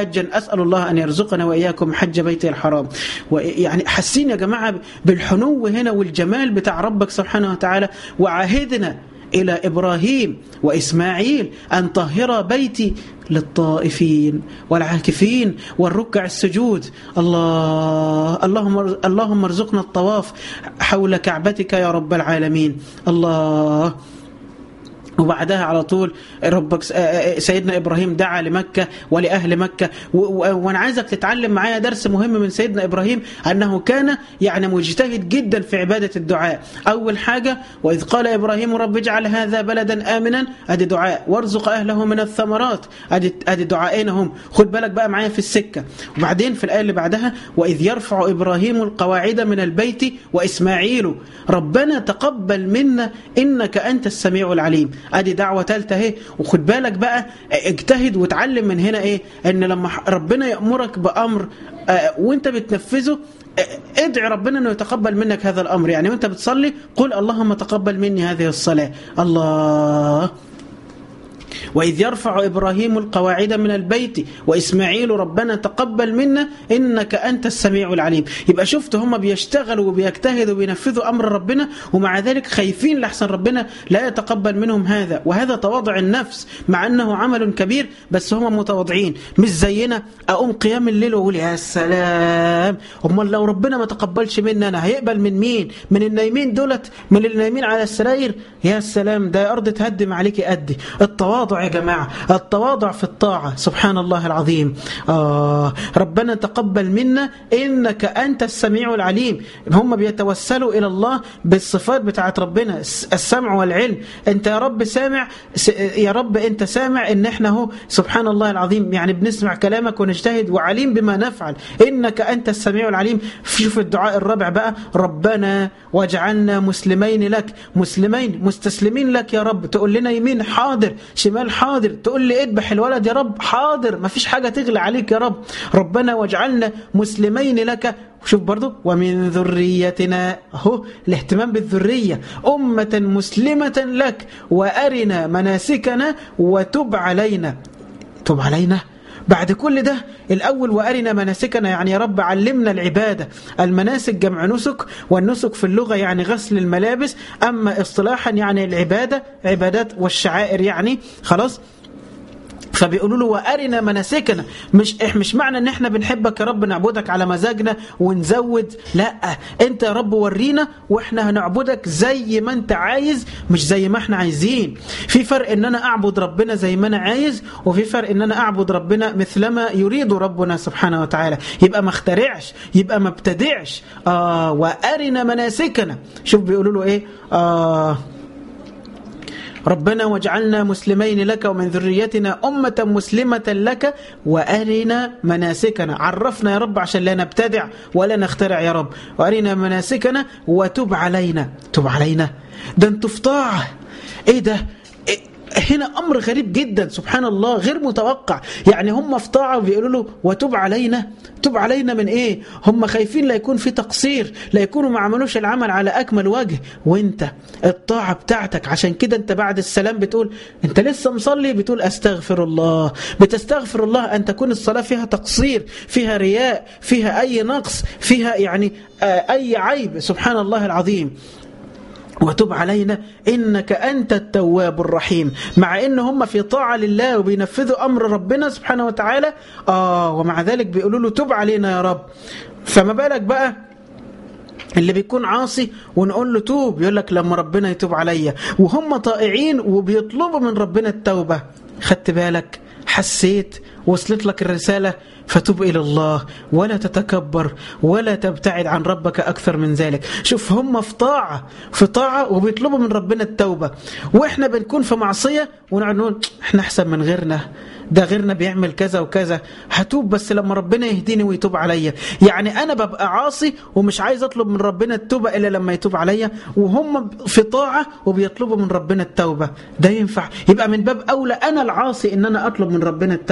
حجا أسأل الله أن يرزقنا وإياكم حج بيته الحرام يعني حاسين يا جماعة بالحنو هنا والجمال بتاع ربك سبحانه وتعالى وعاهدنا إلى إبراهيم وإسماعيل أن طهر بيتي للطائفين والعاكفين والركع السجود الله اللهم اللهم ارزقنا الطواف حول كعبتك يا رب العالمين الله وبعدها على طول ربك سيدنا ابراهيم دعا لمكه ولاهل مكه وانا عايزك تتعلم معايا درس مهم من سيدنا ابراهيم انه كان يعني مجتهد جدا في عباده الدعاء اول حاجه واذ قال ابراهيم رب اجعل هذا بلدا امنا ادي دعاء وارزق اهله من الثمرات ادي ادي دعائين هم خد بالك بقى معايا في السكه وبعدين في الايه اللي بعدها واذ يرفع ابراهيم القواعد من البيت واسماعيل ربنا تقبل منا انك انت السميع العليم ادي دعوه ثالثه اهي وخد بالك بقى اجتهد وتعلم من هنا ايه ان لما ربنا يامرك بامر اه وانت بتنفذه ادعي ربنا انه يتقبل منك هذا الامر يعني وانت بتصلي قل اللهم تقبل مني هذه الصلاه الله وإذ يرفع إبراهيم القواعد من البيت وإسماعيل ربنا تقبل منا إنك أنت السميع العليم يبقى شفت هم بيشتغلوا وبيجتهدوا وبينفذوا أمر ربنا ومع ذلك خايفين لحسن ربنا لا يتقبل منهم هذا وهذا تواضع النفس مع أنه عمل كبير بس هم متواضعين مش زينا أقوم قيام الليل وأقول يا سلام أمال لو ربنا ما تقبلش منا أنا هيقبل من مين من النايمين دولت من النايمين على السراير يا سلام ده أرض تهدم عليك أدي التواضع يا جماعة التواضع في الطاعة سبحان الله العظيم آه ربنا تقبل منا إنك أنت السميع العليم هم بيتوسلوا إلى الله بالصفات بتاعت ربنا السمع والعلم أنت يا رب سامع يا رب أنت سامع إن إحنا هو سبحان الله العظيم يعني بنسمع كلامك ونجتهد وعليم بما نفعل إنك أنت السميع العليم شوف الدعاء الرابع بقى ربنا واجعلنا مسلمين لك مسلمين مستسلمين لك يا رب تقول لنا يمين حاضر شمال حاضر تقول لي اذبح الولد يا رب حاضر ما فيش حاجة تغلى عليك يا رب ربنا واجعلنا مسلمين لك شوف برضو ومن ذريتنا اهو الاهتمام بالذرية أمة مسلمة لك وأرنا مناسكنا وتب علينا تب علينا بعد كل ده الأول وأرنا مناسكنا يعني يا رب علمنا العبادة المناسك جمع نسك والنسك في اللغة يعني غسل الملابس أما اصطلاحا يعني العبادة عبادات والشعائر يعني خلاص فبيقولوا له وارنا مناسكنا مش مش معنى ان احنا بنحبك يا رب نعبدك على مزاجنا ونزود لا انت يا رب ورينا واحنا هنعبدك زي ما انت عايز مش زي ما احنا عايزين في فرق ان انا اعبد ربنا زي ما انا عايز وفي فرق ان انا اعبد ربنا مثلما يريد ربنا سبحانه وتعالى يبقى ما اخترعش يبقى ما ابتدعش اه وارنا مناسكنا شوف بيقولوا له ايه آه ربنا واجعلنا مسلمين لك ومن ذريتنا أمة مسلمة لك وأرنا مناسكنا عرفنا يا رب عشان لا نبتدع ولا نخترع يا رب وأرنا مناسكنا وتب علينا تب علينا ده انتوا في طاعة ايه ده إيه هنا امر غريب جدا سبحان الله غير متوقع يعني هم في طاعه وبيقولوا له وتب علينا تب علينا من ايه هم خايفين لا يكون في تقصير لا يكونوا ما عملوش العمل على اكمل وجه وانت الطاعه بتاعتك عشان كده انت بعد السلام بتقول انت لسه مصلي بتقول استغفر الله بتستغفر الله ان تكون الصلاه فيها تقصير فيها رياء فيها اي نقص فيها يعني اي عيب سبحان الله العظيم وتب علينا إنك أنت التواب الرحيم مع إن هم في طاعة لله وبينفذوا أمر ربنا سبحانه وتعالى آه ومع ذلك بيقولوا له تب علينا يا رب فما بالك بقى اللي بيكون عاصي ونقول له توب يقول لك لما ربنا يتوب عليا وهم طائعين وبيطلبوا من ربنا التوبة خدت بالك حسيت وصلت لك الرسالة فتب إلى الله ولا تتكبر ولا تبتعد عن ربك أكثر من ذلك شوف هم في طاعة في طاعة وبيطلبوا من ربنا التوبة وإحنا بنكون في معصية ونقعد نقول إحنا أحسن من غيرنا ده غيرنا بيعمل كذا وكذا هتوب بس لما ربنا يهديني ويتوب عليا يعني أنا ببقى عاصي ومش عايز أطلب من ربنا التوبة إلا لما يتوب عليا وهم في طاعة وبيطلبوا من ربنا التوبة ده ينفع يبقى من باب أولى أنا العاصي إن أنا أطلب من ربنا التوبة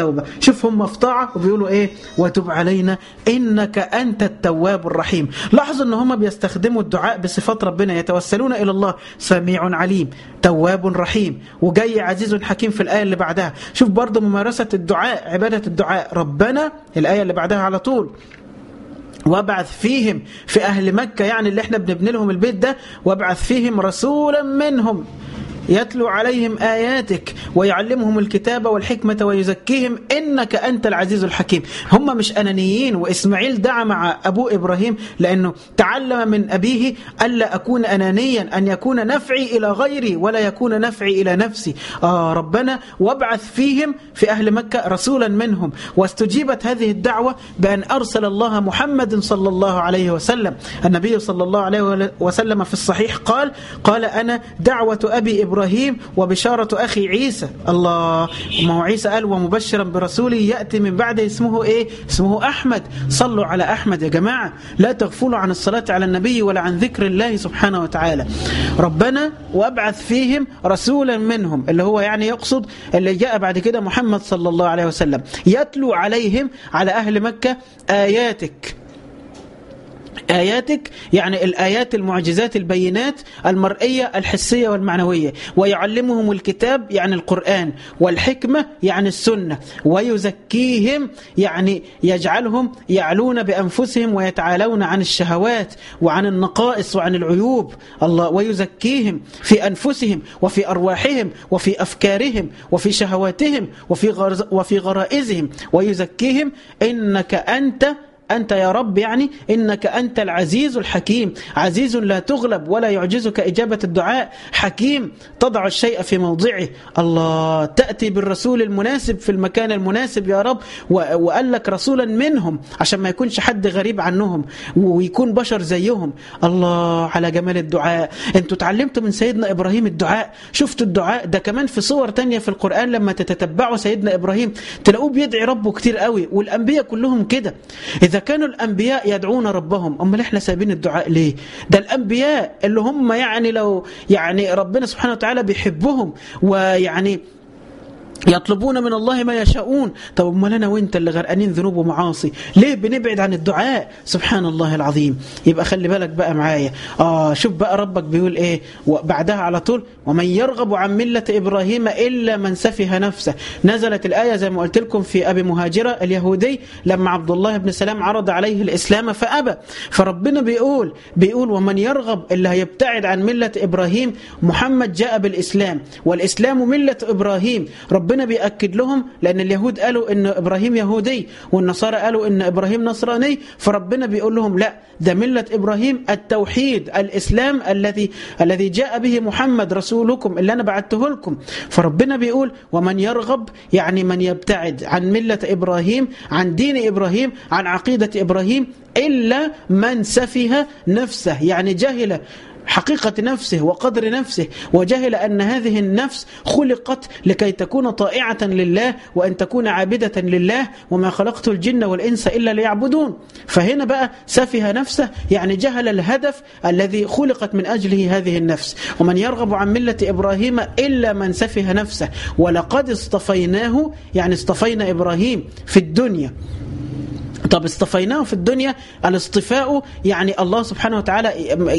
شوف هم في طاعة وبيقولوا إيه وتب علينا إنك أنت التواب الرحيم لاحظوا أن هم بيستخدموا الدعاء بصفات ربنا يتوسلون إلى الله سميع عليم تواب رحيم وجاي عزيز حكيم في الآية اللي بعدها شوف برضه ممارسة الدعاء عبادة الدعاء ربنا الآية اللي بعدها على طول وابعث فيهم في أهل مكة يعني اللي احنا بنبني لهم البيت ده وابعث فيهم رسولا منهم يتلو عليهم آياتك ويعلمهم الكتاب والحكمة ويزكيهم إنك أنت العزيز الحكيم هم مش أنانيين وإسماعيل دعا مع أبوه إبراهيم لأنه تعلم من أبيه ألا أكون أنانيا أن يكون نفعي إلى غيري ولا يكون نفعي إلى نفسي آه ربنا وابعث فيهم في أهل مكة رسولا منهم واستجيبت هذه الدعوة بأن أرسل الله محمد صلى الله عليه وسلم النبي صلى الله عليه وسلم في الصحيح قال قال أنا دعوة أبي إبراهيم إبراهيم وبشارة أخي عيسى الله ما هو عيسى قال ومبشرا برسول يأتي من بعد اسمه إيه اسمه أحمد صلوا على أحمد يا جماعة لا تغفلوا عن الصلاة على النبي ولا عن ذكر الله سبحانه وتعالى ربنا وابعث فيهم رسولا منهم اللي هو يعني يقصد اللي جاء بعد كده محمد صلى الله عليه وسلم يتلو عليهم على أهل مكة آياتك آياتك يعني الآيات المعجزات البينات المرئية الحسية والمعنوية ويعلمهم الكتاب يعني القرآن والحكمة يعني السنة ويزكيهم يعني يجعلهم يعلون بأنفسهم ويتعالون عن الشهوات وعن النقائص وعن العيوب الله ويزكيهم في أنفسهم وفي أرواحهم وفي أفكارهم وفي شهواتهم وفي, وفي غرائزهم ويزكيهم إنك أنت أنت يا رب يعني إنك أنت العزيز الحكيم عزيز لا تغلب ولا يعجزك إجابة الدعاء حكيم تضع الشيء في موضعه الله تأتي بالرسول المناسب في المكان المناسب يا رب وقال لك رسولا منهم عشان ما يكونش حد غريب عنهم ويكون بشر زيهم الله على جمال الدعاء انتوا تعلمتوا من سيدنا إبراهيم الدعاء شفتوا الدعاء ده كمان في صور تانية في القرآن لما تتتبعوا سيدنا إبراهيم تلاقوه بيدعي ربه كتير قوي والأنبياء كلهم كده إذا كانوا الأنبياء يدعون ربهم أما احنا سايبين الدعاء ليه ده الأنبياء اللي هم يعني لو يعني ربنا سبحانه وتعالى بيحبهم ويعني يطلبون من الله ما يشاءون طب امال انا وانت اللي غرقانين ذنوب ومعاصي ليه بنبعد عن الدعاء سبحان الله العظيم يبقى خلي بالك بقى معايا اه شوف بقى ربك بيقول ايه وبعدها على طول ومن يرغب عن مله ابراهيم الا من سفه نفسه نزلت الايه زي ما قلت لكم في ابي مهاجره اليهودي لما عبد الله بن سلام عرض عليه الاسلام فابى فربنا بيقول بيقول ومن يرغب اللي هيبتعد عن مله ابراهيم محمد جاء بالاسلام والاسلام مله ابراهيم رب ربنا بيأكد لهم لأن اليهود قالوا إن إبراهيم يهودي والنصارى قالوا إن إبراهيم نصراني فربنا بيقول لهم لا ده ملة إبراهيم التوحيد الإسلام الذي الذي جاء به محمد رسولكم اللي أنا بعته لكم فربنا بيقول ومن يرغب يعني من يبتعد عن ملة إبراهيم عن دين إبراهيم عن عقيدة إبراهيم إلا من سفه نفسه يعني جهل حقيقة نفسه وقدر نفسه وجهل أن هذه النفس خلقت لكي تكون طائعة لله وأن تكون عابدة لله وما خلقت الجن والإنس إلا ليعبدون فهنا بقى سفه نفسه يعني جهل الهدف الذي خلقت من أجله هذه النفس ومن يرغب عن ملة إبراهيم إلا من سفه نفسه ولقد اصطفيناه يعني اصطفينا إبراهيم في الدنيا طب اصطفيناه في الدنيا الاصطفاء يعني الله سبحانه وتعالى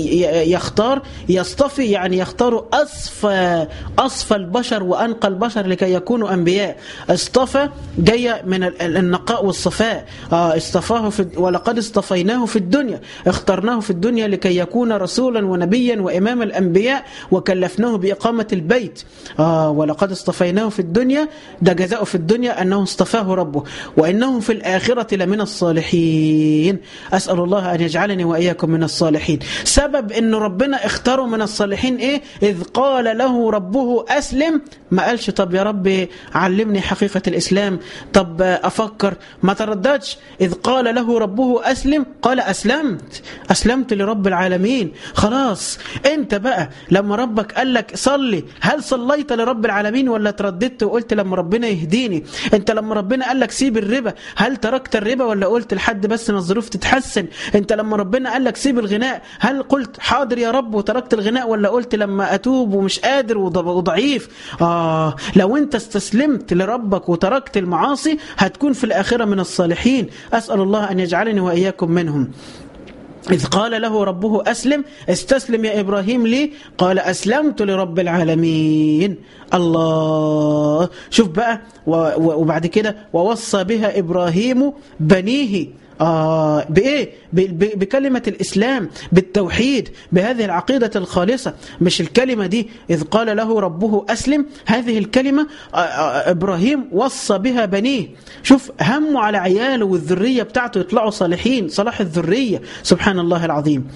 يختار يصطفي يعني يختار أصفى أصفى البشر وأنقى البشر لكي يكونوا أنبياء اصطفى جاية من النقاء والصفاء اه اصطفاه في ولقد اصطفيناه في الدنيا اخترناه في الدنيا لكي يكون رسولا ونبيا وإمام الأنبياء وكلفناه بإقامة البيت آه ولقد اصطفيناه في الدنيا ده جزاؤه في الدنيا أنه اصطفاه ربه وإنه في الآخرة لمن الصالحين أسأل الله أن يجعلني وإياكم من الصالحين سبب أن ربنا اختاره من الصالحين إيه إذ قال له ربه أسلم ما قالش طب يا رب علمني حقيقة الإسلام طب أفكر ما ترددش إذ قال له ربه أسلم قال أسلمت أسلمت لرب العالمين خلاص أنت بقى لما ربك قال لك صلي هل صليت لرب العالمين ولا ترددت وقلت لما ربنا يهديني أنت لما ربنا قال لك سيب الربا هل تركت الربا ولا ولا قلت لحد بس ما الظروف تتحسن انت لما ربنا قال لك سيب الغناء هل قلت حاضر يا رب وتركت الغناء ولا قلت لما اتوب ومش قادر وضعيف اه لو انت استسلمت لربك وتركت المعاصي هتكون في الاخره من الصالحين اسال الله ان يجعلني واياكم منهم إذ قال له ربه أسلم استسلم يا إبراهيم لي قال أسلمت لرب العالمين الله شوف بقى وبعد كده ووصى بها إبراهيم بنيه آه بإيه؟ بكلمة الإسلام بالتوحيد بهذه العقيدة الخالصة مش الكلمة دي إذ قال له ربه أسلم هذه الكلمة آه آه إبراهيم وصى بها بنيه شوف همه على عياله والذرية بتاعته يطلعوا صالحين صلاح الذرية سبحان الله العظيم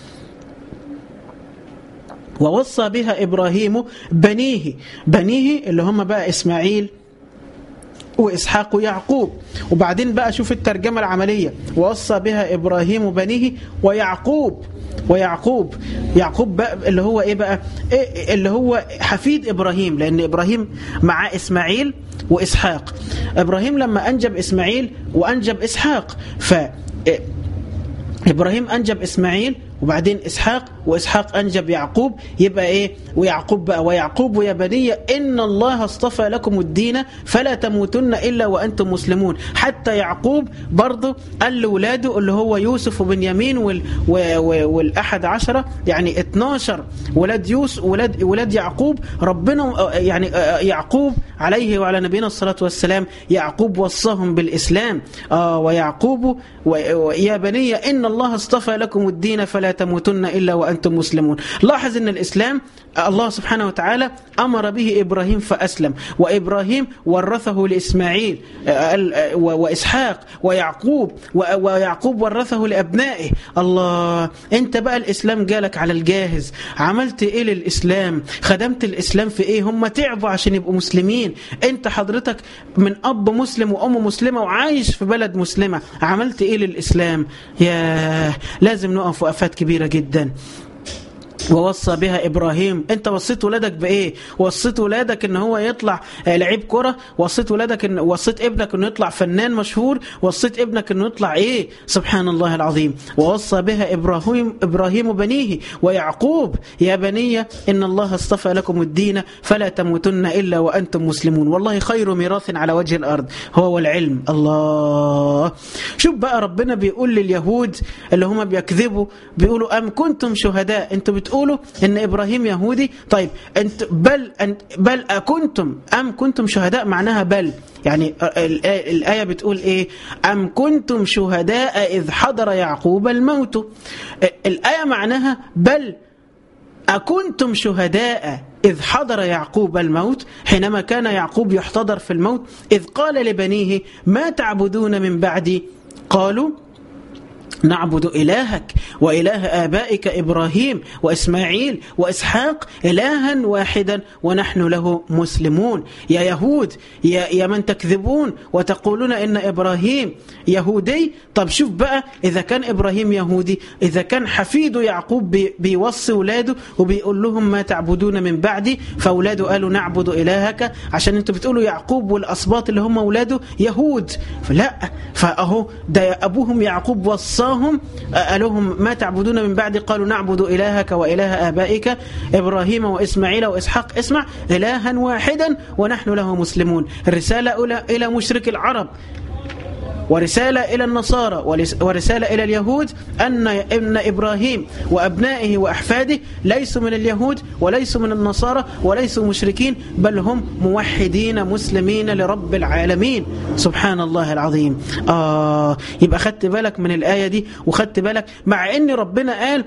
ووصى بها إبراهيم بنيه بنيه اللي هم بقى إسماعيل وإسحاق ويعقوب وبعدين بقى شوف الترجمة العملية ووصى بها إبراهيم بنيه ويعقوب ويعقوب يعقوب بقى اللي هو إيه بقى إيه اللي هو حفيد إبراهيم لأن إبراهيم مع إسماعيل وإسحاق إبراهيم لما أنجب إسماعيل وأنجب إسحاق ف إبراهيم أنجب إسماعيل وبعدين إسحاق وإسحاق أنجب يعقوب يبقى إيه ويعقوب بقى ويعقوب يا بني إن الله اصطفى لكم الدين فلا تموتن إلا وأنتم مسلمون حتى يعقوب برضه قال لولاده اللي هو يوسف وبنيامين وال والأحد عشرة يعني 12 ولاد يوسف ولاد ولاد يعقوب ربنا يعني يعقوب عليه وعلى نبينا الصلاة والسلام يعقوب وصاهم بالإسلام آه ويعقوب يا بني إن الله اصطفى لكم الدين فلا تموتن إلا وأنتم مسلمون لاحظ أن الإسلام الله سبحانه وتعالى أمر به إبراهيم فأسلم وإبراهيم ورثه لإسماعيل وإسحاق ويعقوب ويعقوب ورثه لأبنائه الله أنت بقى الإسلام جالك على الجاهز عملت إيه للإسلام خدمت الإسلام في إيه هم تعبوا عشان يبقوا مسلمين أنت حضرتك من أب مسلم وأم مسلمة وعايش في بلد مسلمة عملت إيه للإسلام يا لازم نقف وقفات كبيرة جدا ووصى بها ابراهيم انت وصيت ولادك بايه وصيت ولادك ان هو يطلع لعيب كره وصيت ولادك ان وصيت ابنك انه يطلع فنان مشهور وصيت ابنك انه يطلع ايه سبحان الله العظيم ووصى بها ابراهيم ابراهيم بنيه ويعقوب يا بني ان الله اصطفى لكم الدين فلا تموتن الا وانتم مسلمون والله خير ميراث على وجه الارض هو العلم الله شوف بقى ربنا بيقول لليهود اللي هم بيكذبوا بيقولوا ام كنتم شهداء انتوا بتقولوا بتقولوا ان ابراهيم يهودي طيب انت بل أنت بل اكنتم ام كنتم شهداء معناها بل يعني الايه بتقول ايه ام كنتم شهداء اذ حضر يعقوب الموت الايه معناها بل اكنتم شهداء إذ حضر يعقوب الموت حينما كان يعقوب يحتضر في الموت إذ قال لبنيه ما تعبدون من بعدي قالوا نعبد إلهك وإله آبائك إبراهيم وإسماعيل وإسحاق إلها واحدا ونحن له مسلمون يا يهود يا, يا من تكذبون وتقولون إن إبراهيم يهودي طب شوف بقى إذا كان إبراهيم يهودي إذا كان حفيد يعقوب بي بيوصي ولاده وبيقول لهم ما تعبدون من بعدي فأولاده قالوا نعبد إلهك عشان أنتوا بتقولوا يعقوب والأصباط اللي هم أولاده يهود فلا فأهو ده أبوهم يعقوب وصاه دعاهم ألهم ما تعبدون من بعد قالوا نعبد إلهك وإله آبائك إبراهيم وإسماعيل وإسحاق اسمع إلها واحدا ونحن له مسلمون الرسالة إلى مشرك العرب ورسالة إلى النصارى ورسالة إلى اليهود أن ابن إبراهيم وأبنائه وأحفاده ليسوا من اليهود وليسوا من النصارى وليسوا مشركين بل هم موحدين مسلمين لرب العالمين سبحان الله العظيم آه يبقى خدت بالك من الآية دي وخدت بالك مع أن ربنا قال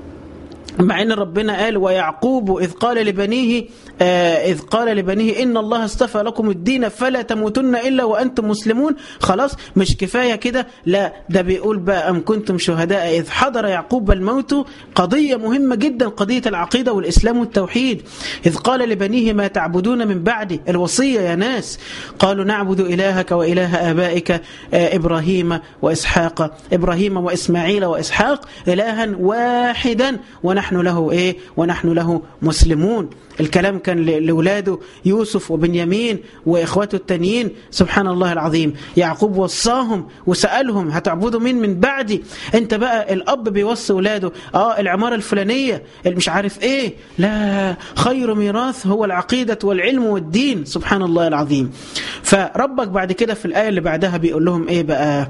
مع ان ربنا قال ويعقوب اذ قال لبنيه آه اذ قال لبنيه ان الله اصطفى لكم الدين فلا تموتن الا وانتم مسلمون خلاص مش كفايه كده لا ده بيقول بقى ام كنتم شهداء اذ حضر يعقوب الموت قضيه مهمه جدا قضيه العقيده والاسلام والتوحيد اذ قال لبنيه ما تعبدون من بعدي الوصيه يا ناس قالوا نعبد الهك واله ابائك آه ابراهيم واسحاق ابراهيم واسماعيل واسحاق الها واحدا ونحن ونحن له إيه ونحن له مسلمون الكلام كان لأولاده يوسف وبنيامين وإخواته التانيين سبحان الله العظيم يعقوب وصاهم وسألهم هتعبدوا مين من بعدي انت بقى الأب بيوصي ولاده اه العمارة الفلانية مش عارف ايه لا خير ميراث هو العقيدة والعلم والدين سبحان الله العظيم فربك بعد كده في الآية اللي بعدها بيقول لهم ايه بقى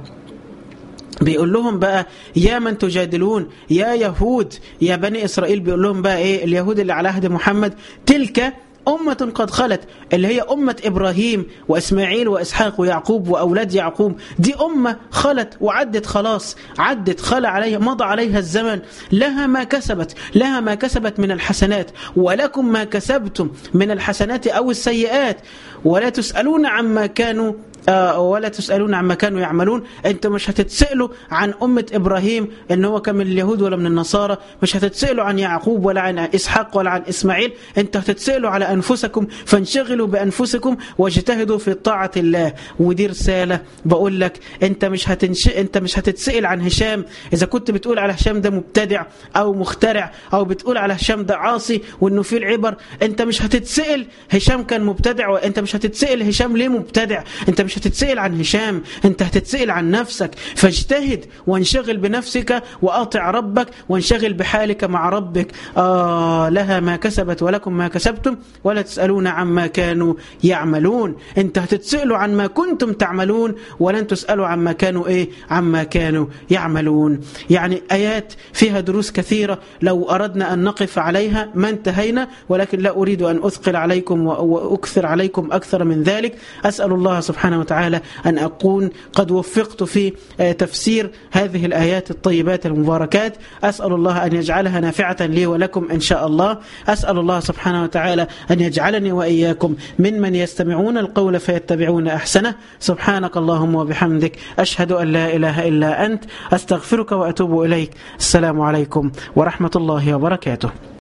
بيقول لهم بقى يا من تجادلون يا يهود يا بني إسرائيل بيقول لهم بقى إيه اليهود اللي على عهد محمد تلك أمة قد خلت اللي هي أمة إبراهيم وإسماعيل وإسحاق ويعقوب وأولاد يعقوب دي أمة خلت وعدت خلاص عدت خلى عليها مضى عليها الزمن لها ما كسبت لها ما كسبت من الحسنات ولكم ما كسبتم من الحسنات أو السيئات ولا تسألون عما كانوا آه ولا تسألون عما كانوا يعملون انت مش هتتسألوا عن أمة إبراهيم ان هو كان من اليهود ولا من النصارى مش هتتسألوا عن يعقوب ولا عن إسحاق ولا عن إسماعيل انت هتتسألوا على أنفسكم فانشغلوا بأنفسكم واجتهدوا في طاعة الله ودي رسالة بقول لك انت مش هتنش... انت مش هتتسأل عن هشام إذا كنت بتقول على هشام ده مبتدع أو مخترع أو بتقول على هشام ده عاصي وإنه فيه العبر انت مش هتتسأل هشام كان مبتدع وانت مش هتتسأل هشام ليه مبتدع انت مش هتتسأل عن هشام انت هتتسأل عن نفسك فاجتهد وانشغل بنفسك وأطع ربك وانشغل بحالك مع ربك آه لها ما كسبت ولكم ما كسبتم ولا تسألون عما كانوا يعملون انت هتتسألوا عن ما كنتم تعملون ولن تسألوا عما كانوا ايه عما كانوا يعملون يعني آيات فيها دروس كثيرة لو أردنا أن نقف عليها ما انتهينا ولكن لا أريد أن أثقل عليكم وأكثر عليكم أكثر من ذلك أسأل الله سبحانه وتعالى أن أكون قد وفقت في تفسير هذه الآيات الطيبات المباركات أسأل الله أن يجعلها نافعة لي ولكم إن شاء الله أسأل الله سبحانه وتعالى أن يجعلني وإياكم ممن يستمعون القول فيتبعون أحسنه سبحانك اللهم وبحمدك أشهد أن لا إله إلا أنت أستغفرك وأتوب إليك السلام عليكم ورحمة الله وبركاته